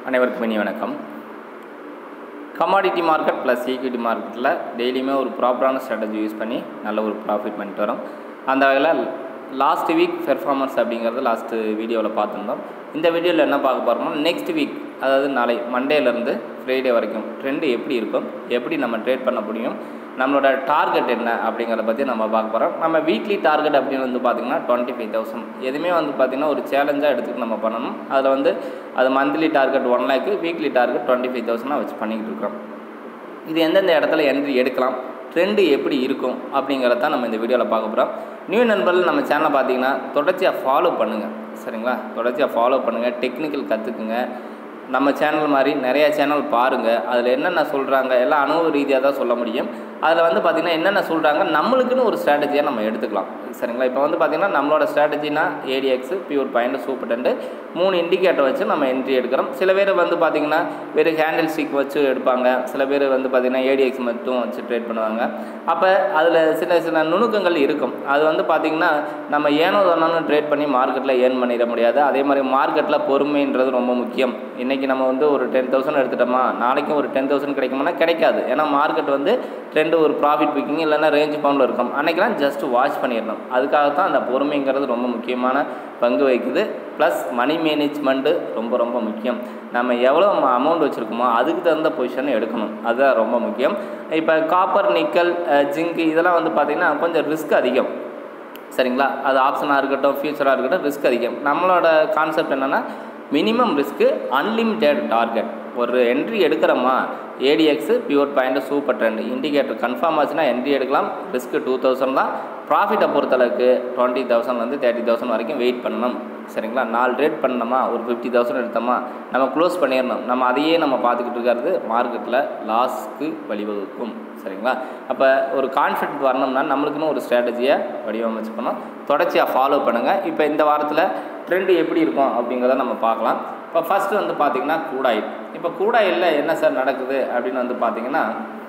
அனைவருக்கும் இனி வணக்கம் கமாடிட்டி மார்க்கெட் ப்ளஸ் ஈக்விட்டி மார்க்கெட்டில் டெய்லியுமே ஒரு ப்ராப்பரான ஸ்ட்ராட்டஜி யூஸ் பண்ணி நல்ல ஒரு ப்ராஃபிட் பண்ணிட்டு வரோம் அந்த வகையில் லாஸ்ட் வீக் பெர்ஃபார்மன்ஸ் அப்படிங்கிறது லாஸ்ட்டு வீடியோவில் பார்த்துருந்தோம் இந்த வீடியோவில் என்ன பார்க்க போகிறோம்னா நெக்ஸ்ட் வீக் அதாவது நாளை மண்டேலேருந்து ஃப்ரைடே வரைக்கும் ட்ரெண்டு எப்படி இருக்கும் எப்படி நம்ம ட்ரேட் பண்ண முடியும் நம்மளோட டார்கெட் என்ன அப்படிங்கிறத பற்றி நம்ம பார்க்க போகிறோம் நம்ம வீக்லி டார்கெட் அப்படின்னு வந்து பார்த்திங்கன்னா டுவெண்ட்டி ஃபைவ் தௌசண்ட் எதுவுமே வந்து பார்த்திங்கன்னா ஒரு சேலஞ்சாக எடுத்துகிட்டு நம்ம பண்ணணும் அதில் வந்து அது monthly target one lakh weekly target twenty five தௌசண்டாக வச்சு பண்ணிக்கிட்டு இருக்கிறோம் இது எந்தெந்த இடத்துல என்ட்ரி எடுக்கலாம் ட்ரெண்டு எப்படி இருக்கும் அப்படிங்கிறத தான் நம்ம இந்த வீடியோவில் பார்க்க போகிறோம் நியூ நண்பர்கள் நம்ம சேனலை பார்த்தீங்கன்னா தொடர்ச்சியாக ஃபாலோ பண்ணுங்கள் சரிங்களா தொடர்ச்சியாக ஃபாலோ பண்ணுங்கள் டெக்னிக்கல் கற்றுக்குங்க நம்ம சேனல் மாதிரி நிறையா சேனல் பாருங்கள் அதில் என்னென்ன சொல்கிறாங்க எல்லாம் அனுபவ ரீதியாக தான் சொல்ல முடியும் அதில் வந்து பார்த்திங்கன்னா என்னென்ன சொல்கிறாங்க நம்மளுக்குன்னு ஒரு ஸ்ட்ராட்டஜியாக நம்ம எடுத்துக்கலாம் சரிங்களா இப்போ வந்து பார்த்திங்கன்னா நம்மளோட ஸ்ட்ராட்டஜினா ADX pure point super trend மூணு இண்டிகேட்டர் வச்சு நம்ம என்ட்ரி எடுக்கிறோம் சில பேர் வந்து பார்த்திங்கன்னா வெறும் ஹேண்டில் ஸ்டிக் வச்சு எடுப்பாங்க சில பேர் வந்து பார்த்திங்கன்னா ஏடிஎக்ஸ் மட்டும் வச்சு ட்ரேட் பண்ணுவாங்க அப்போ அதில் சில சில நுணுக்கங்கள் இருக்கும் அது வந்து பார்த்திங்கன்னா நம்ம ஏனோ தானோன்னு ட்ரேட் பண்ணி மார்க்கெட்டில் ஏர்ன் பண்ணிட முடியாது அதே மாதிரி மார்க்கெட்டில் பொறுமைன்றது ரொம்ப முக்கியம் இன்றைக்கி நம்ம வந்து ஒரு டென் தௌசண்ட் எடுத்துட்டோமா நாளைக்கும் ஒரு டென் தௌசண்ட் கிடைக்குமானா கிடைக்காது ஏன்னா மார்க்கெட் வந்து ட்ரெண்டு ஒரு ப்ராஃபிட் புக்கிங் இல்லைன்னா ரேஞ்ச் பவுண்டில் இருக்கும் அன்றைக்கெலாம் ஜஸ்ட் வாட்ச் பண்ணிடணும் அதுக்காக தான் அந்த பொறுமைங்கிறது ரொம்ப முக்கியமான பங்கு வகிக்குது ப்ளஸ் மணி மேனேஜ்மெண்ட்டு ரொம்ப ரொம்ப முக்கியம் நம்ம எவ்வளோ அமௌண்ட் வச்சுருக்கோமோ அதுக்கு தகுந்த பொசிஷன் எடுக்கணும் அதுதான் ரொம்ப முக்கியம் இப்போ காப்பர் நிக்கல் ஜிங்க் இதெல்லாம் வந்து பார்த்திங்கன்னா கொஞ்சம் ரிஸ்க் அதிகம் சரிங்களா அது ஆப்ஷனாக இருக்கட்டும் ஃபியூச்சராக இருக்கட்டும் ரிஸ்க் அதிகம் நம்மளோட கான்செப்ட் என்னென்னா மினிமம் ரிஸ்க்கு அன்லிமிட்டெட் டார்கெட் ஒரு என்ட்ரி எடுக்கிறோமா ADX pure point super trend indicator confirm ஆச்சுன்னா என்ட்ரி எடுக்கலாம் ரிஸ்க்கு டூ தௌசண்ட் தான் ப்ராஃபிட்டை பொறுத்தளவுக்கு டுவெண்ட்டி தௌசண்ட் வந்து தேர்ட்டி தௌசண்ட் வரைக்கும் வெயிட் பண்ணணும் சரிங்களா நாலு ரேட் பண்ணோமா ஒரு ஃபிஃப்டி தௌசண்ட் எடுத்தோமா நம்ம க்ளோஸ் பண்ணிடணும் நம்ம அதையே நம்ம பார்த்துக்கிட்டு இருக்கிறது மார்க்கெட்டில் லாஸ்க்கு வழிவகுக்கும் சரிங்களா அப்போ ஒரு கான்ஃபிடென்ட் வரணும்னா நம்மளுக்குன்னு ஒரு ஸ்ட்ராட்டஜியை வடிவமைச்சுக்கணும் தொடர்ச்சியாக ஃபாலோ பண்ணுங்கள் இப்போ இந்த வாரத்தில் ட்ரெண்டு எப்படி இருக்கும் அப்படிங்கிறத நம்ம பார்க்கலாம் இப்போ ஃபஸ்ட்டு வந்து பார்த்திங்கன்னா கூடாயில் இப்போ கூடாயிலில் என்ன சார் நடக்குது அப்படின்னு வந்து பார்த்திங்கன்னா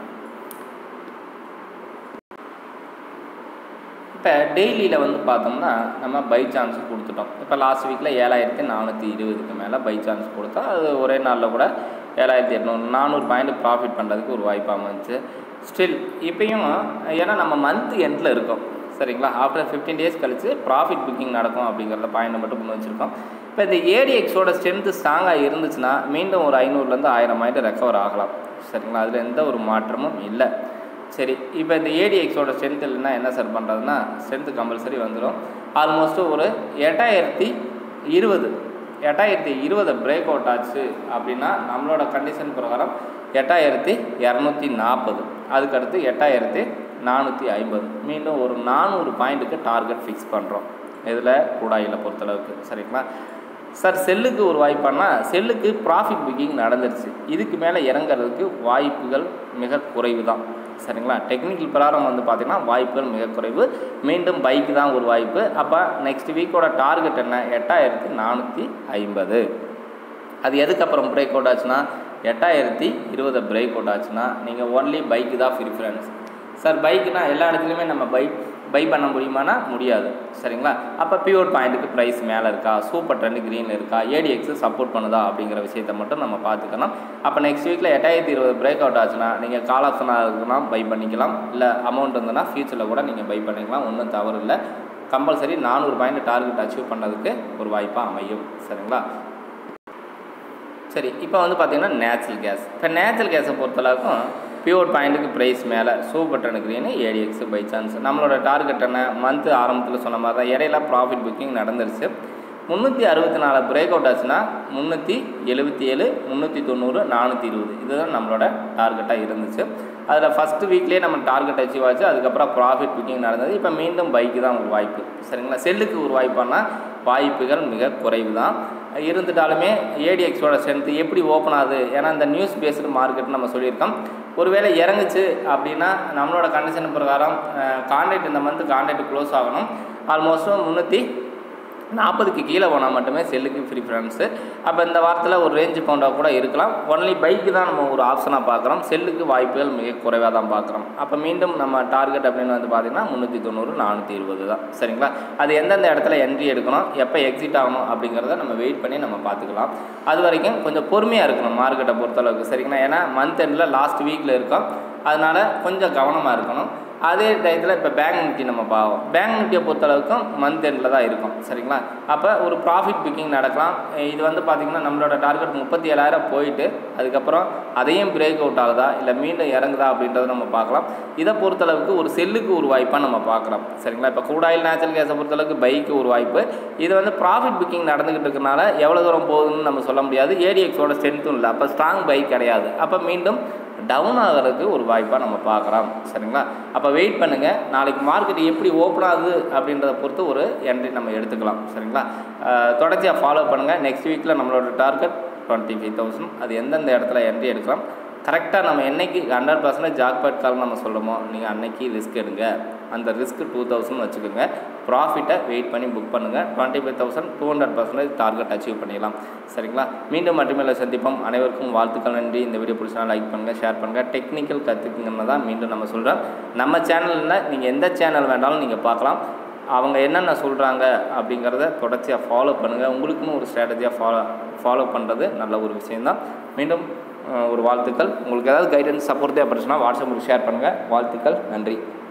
இப்போ டெய்லியில் வந்து பார்த்தோம்னா நம்ம பை சான்ஸ் கொடுத்துட்டோம் இப்போ லாஸ்ட் வீக்கில் ஏழாயிரத்தி நானூற்றி இருபதுக்கு மேலே பை சான்ஸ் கொடுத்தோம் அது ஒரே நாளில் கூட ஏழாயிரத்தி எட்நூறு நானூறு பாயிண்ட் ப்ராஃபிட் பண்ணுறதுக்கு ஒரு வாய்ப்பு அமைஞ்சு ஸ்டில் இப்பயும் ஏன்னா நம்ம மந்த் எண்டில் இருக்கோம் சரிங்களா ஆஃப்டர் ஃபிஃப்டீன் டேஸ் கழித்து ப்ராஃபிட் புக்கிங் நடக்கும் அப்படிங்கிறத பாயிண்ட் மட்டும் பண்ணி வச்சுருக்கோம் இப்போ இந்த ஏடிஎக்ஸோட ஸ்ட்ரென்த்து ஸ்ட்ராங்காக இருந்துச்சுன்னா மீண்டும் ஒரு ஐநூறுலேருந்து ஆயிரம் பாயிண்ட் ரெக்கவர் ஆகலாம் சரிங்களா அதில் எந்த ஒரு மாற்றமும் இல்லை சரி இப்போ இந்த ஏடிஎக்ஸோட ஸ்ட்ரென்த் இல்லைன்னா என்ன சார் பண்ணுறதுன்னா ஸ்ட்ரென்த்து கம்பல்சரி வந்துடும் ஆல்மோஸ்ட்டு ஒரு எட்டாயிரத்தி இருபது எட்டாயிரத்தி இருபது பிரேக் அவுட் ஆச்சு அப்படின்னா நம்மளோட கண்டிஷன் பிரகாரம் எட்டாயிரத்தி இரநூத்தி நாற்பது அதுக்கடுத்து எட்டாயிரத்தி நானூற்றி ஐம்பது மீண்டும் ஒரு நானூறு பாயிண்ட்டுக்கு டார்கெட் ஃபிக்ஸ் பண்ணுறோம் இதில் கூடாயில் பொறுத்தளவுக்கு சரிங்களா சார் செல்லுக்கு ஒரு வாய்ப்பானா செல்லுக்கு ப்ராஃபிட் புக்கிங் நடந்துருச்சு இதுக்கு மேலே இறங்குறதுக்கு வாய்ப்புகள் மிக குறைவு தான் சரிங்களா டெக்னிக்கல் பிரகாரம் வந்து பார்த்திங்கன்னா வாய்ப்புகள் மிக குறைவு மீண்டும் பைக்கு தான் ஒரு வாய்ப்பு அப்போ நெக்ஸ்ட் வீக்கோட டார்கெட் என்ன எட்டாயிரத்தி நானூற்றி ஐம்பது அது எதுக்கப்புறம் பிரேக் அவுட் ஆச்சுன்னா எட்டாயிரத்தி இருபது பிரேக் அவுட் ஆச்சுன்னா நீங்கள் ஒன்லி பைக்கு தான் ப்ரிஃபரன்ஸ் சார் பைக்குனா எல்லா இடத்துலையுமே நம்ம பைக் பை பண்ண முடியுமானா முடியாது சரிங்களா அப்போ பியூர் பாயிண்ட்டுக்கு ப்ரைஸ் மேலே இருக்கா சூப்பர் ட்ரெண்டு க்ரீனில் இருக்கா ஏடிஎக்ஸு சப்போர்ட் பண்ணுதா அப்படிங்கிற விஷயத்த மட்டும் நம்ம பார்த்துக்கணும் அப்போ நெக்ஸ்ட் வீக்கில் எட்டாயிரத்தி இருபது பிரேக் அவுட் ஆச்சுன்னா நீங்கள் கால் ஆப்ஷனாக இருக்குன்னா பை பண்ணிக்கலாம் இல்லை அமௌண்ட் இருந்ததுன்னா ஃபியூச்சரில் கூட நீங்கள் பை பண்ணிக்கலாம் ஒன்றும் தவறு இல்லை கம்பல்சரி நானூறு பாயிண்ட் டார்கெட் அச்சீவ் பண்ணுறதுக்கு ஒரு வாய்ப்பாக அமையும் சரிங்களா சரி இப்போ வந்து பார்த்திங்கன்னா நேச்சுரல் கேஸ் இப்போ நேச்சுரல் கேஸை பொறுத்தளவுக்கும் பியூர் பாயிண்ட்டுக்கு ப்ரைஸ் மேலே super trend green ADX buy chance நம்மளோட டார்கெட் என்ன மந்த்து ஆரம்பத்தில் சொன்ன மாதிரி தான் இடையில ப்ராஃபிட் புக்கிங் நடந்துருச்சு முந்நூற்றி அறுபத்தி நாலு பிரேக் அவுட் ஆச்சுன்னா முந்நூற்றி எழுபத்தி ஏழு முந்நூற்றி தொண்ணூறு நானூற்றி இருபது இதுதான் நம்மளோட டார்கெட்டாக இருந்துச்சு அதில் ஃபஸ்ட்டு வீக்லேயே நம்ம டார்கெட் அச்சீவ் ஆச்சு அதுக்கப்புறம் ப்ராஃபிட் புக்கிங் நடந்தது இப்போ மீண்டும் பைக்கு தான் ஒரு வாய்ப்பு சரிங்களா செல்லுக்கு ஒரு வாய்ப்பானா வாய்ப்புகள் மிக குறைவு தான் இருந்துட்டாலுமே ஏடிஎக்ஸோட ஸ்ட்ரென்த்து எப்படி ஓப்பன் ஆகுது ஏன்னா இந்த நியூஸ் பேஸ்டு மார்க்கெட் நம்ம சொல்லியிருக்கோம் ஒருவேளை இறங்குச்சு அப்படின்னா நம்மளோட கண்டிஷன் பிரகாரம் கான்ட்ராக்ட் இந்த மந்த் கான்ட்ராக்ட் க்ளோஸ் ஆகணும் ஆல்மோஸ்ட்டு முந்நூற்றி நாற்பதுக்கு கீழே போனால் மட்டுமே செல்லுக்கு ப்ரிஃபரன்ஸு அப்போ இந்த வாரத்தில் ஒரு ரேஞ்சு பவுண்டாக கூட இருக்கலாம் ஒன்லி பைக்கு தான் நம்ம ஒரு ஆப்ஷனாக பார்க்குறோம் செல்லுக்கு வாய்ப்புகள் மிக குறைவாக தான் பார்க்குறோம் அப்போ மீண்டும் நம்ம டார்கெட் அப்படின்னு வந்து பார்த்திங்கன்னா முந்நூற்றி தொண்ணூறு நானூற்றி இருபது தான் சரிங்களா அது எந்தெந்த இடத்துல என்ட்ரி எடுக்கணும் எப்போ எக்ஸிட் ஆகணும் அப்படிங்கிறத நம்ம வெயிட் பண்ணி நம்ம பார்த்துக்கலாம் அது வரைக்கும் கொஞ்சம் பொறுமையாக இருக்கணும் மார்க்கெட்டை பொறுத்தளவுக்கு சரிங்களா ஏன்னா மந்த் எண்டில் லாஸ்ட் வீக்கில் இருக்கோம் அதனால் கொஞ்சம் கவனமாக இருக்கணும் அதே டயத்தில் இப்போ பேங்க் நிஃப்டி நம்ம பார்ப்போம் பேங்க் நிஃப்டியை பொறுத்தளவுக்கும் மந்த் எண்டில் தான் இருக்கும் சரிங்களா அப்போ ஒரு ப்ராஃபிட் புக்கிங் நடக்கலாம் இது வந்து பார்த்திங்கன்னா நம்மளோட டார்கெட் முப்பத்தி ஏழாயிரம் போயிட்டு அதுக்கப்புறம் அதையும் பிரேக் அவுட் ஆகுதா இல்லை மீண்டும் இறங்குதா அப்படின்றத நம்ம பார்க்கலாம் இதை பொறுத்தளவுக்கு ஒரு செல்லுக்கு ஒரு வாய்ப்பாக நம்ம பார்க்குறோம் சரிங்களா இப்போ கூடாயில் நேச்சுரல் கேஸை பொறுத்தளவுக்கு பைக்கு ஒரு வாய்ப்பு இது வந்து ப்ராஃபிட் புக்கிங் நடந்துக்கிட்டு இருக்கனால எவ்வளோ தூரம் போகுதுன்னு நம்ம சொல்ல முடியாது ஏடிஎக்ஸோட ஸ்ட்ரென்த்தும் இல்லை அப்போ ஸ்ட்ராங் பைக் கிடையாது அப்போ மீண்டும் டவுன் ஆகிறதுக்கு ஒரு வாய்ப்பாக நம்ம பார்க்குறோம் சரிங்களா அப்போ வெயிட் பண்ணுங்கள் நாளைக்கு மார்க்கெட் எப்படி ஓப்பன் ஆகுது அப்படின்றத பொறுத்து ஒரு என்ட்ரி நம்ம எடுத்துக்கலாம் சரிங்களா தொடர்ச்சியாக ஃபாலோ பண்ணுங்கள் நெக்ஸ்ட் வீக்கில் நம்மளோட டார்கெட் டுவெண்ட்டி ஃபைவ் தௌசண்ட் அது எந்தெந்த இடத்துல என்ட்ரி எடுக்கலாம் கரெக்டாக நம்ம என்னைக்கு ஹண்ட்ரட் பர்சன்டேஜ் ஜாக்பாட் கால் நம்ம சொல்கிறோமோ நீங்கள் அன்னைக்கு ரிஸ்க் எடுங்க அந்த ரிஸ்க் டூ தௌசண்ட் வச்சுக்கோங்க ப்ராஃபிட்டை வெயிட் பண்ணி புக் பண்ணுங்கள் twenty five thousand two hundred percentage target achieve பண்ணிடலாம் சரிங்களா மீண்டும் மட்டுமே சந்திப்போம் அனைவருக்கும் வாழ்த்துக்கள் நன்றி இந்த வீடியோ பிடிச்சா லைக் பண்ணுங்கள் ஷேர் பண்ணுங்கள் டெக்னிக்கல் கற்றுக்குங்கன்னு தான் மீண்டும் நம்ம சொல்கிறோம் நம்ம சேனலில் நீங்கள் எந்த சேனல் வேண்டாலும் நீங்கள் பார்க்கலாம் அவங்க என்னென்ன சொல்கிறாங்க அப்படிங்கிறத தொடர்ச்சியாக ஃபாலோ பண்ணுங்கள் உங்களுக்குன்னு ஒரு ஸ்ட்ராட்டஜியாக ஃபாலோ ஃபாலோ பண்ணுறது நல்ல ஒரு விஷயந்தான் மீண்டும் ஒரு வாழ்த்துக்கள் உங்களுக்கு ஏதாவது கைடன்ஸ் சப்போர்ட் தேவைப்பட்டுச்சுன்னா வாட்ஸ்அப்பில் ஷேர் பண்ணுங்கள் வாழ்த்துக்கள் நன்றி